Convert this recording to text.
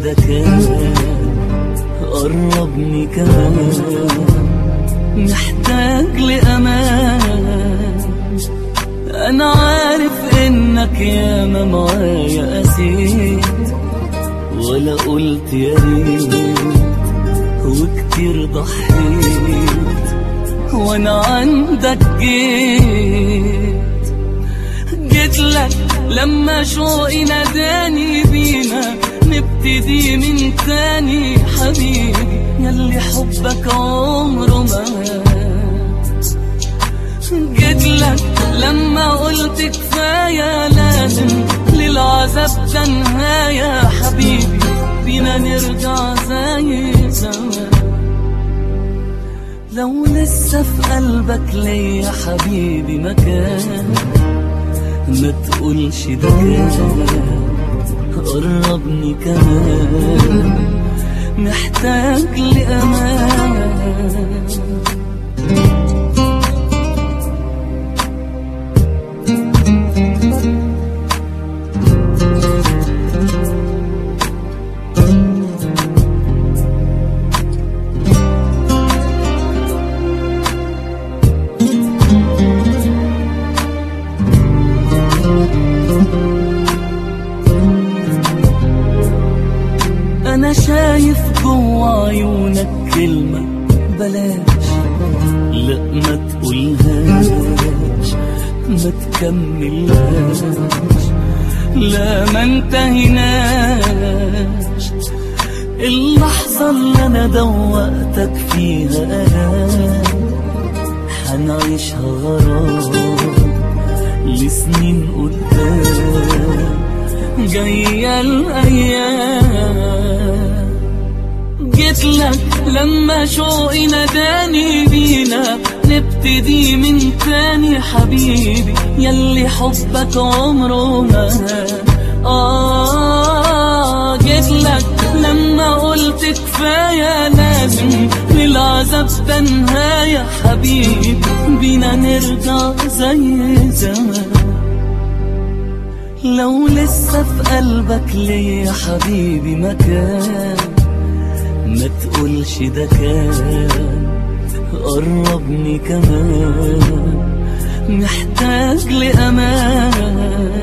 ده كان قربني كمان محتاج لأمان أنا عارف إنك ياما معايا قسيت ولا قلت يا ريت وكتير ضحيت وأنا عندك جيت جيت لك لما شوقي ناداني بينا نبتدي من تاني حبيبي يلي حبك عمره ما مات جيت لك لما قلت كفاية لازم للعذاب ده نهاية حبيبي بينا نرجع زي زمان لو لسه في قلبك ليا حبيبي مكان ما تقولش ده كان قربني كمان محتاج لأمان أنا شايف جوا عيونك كلمة بلاش لا ما تقولهاش ما تكملهاش لا ما انتهيناش اللحظة اللي أنا دوقتك فيها أنا حنعيشها غرام لسنين قدام جاية الأيام جيت لك لما شوقي ناداني بينا نبتدي من تاني حبيبي يلي حبك عمره ما هان. آه جيت لك لما قلت كفاية لازم للعذاب ده نهاية حبيبي بينا نرجع زي زمان لو لسه في قلبك ليا حبيبي مكان ما تقولش ده كان قربني كمان محتاج لأمان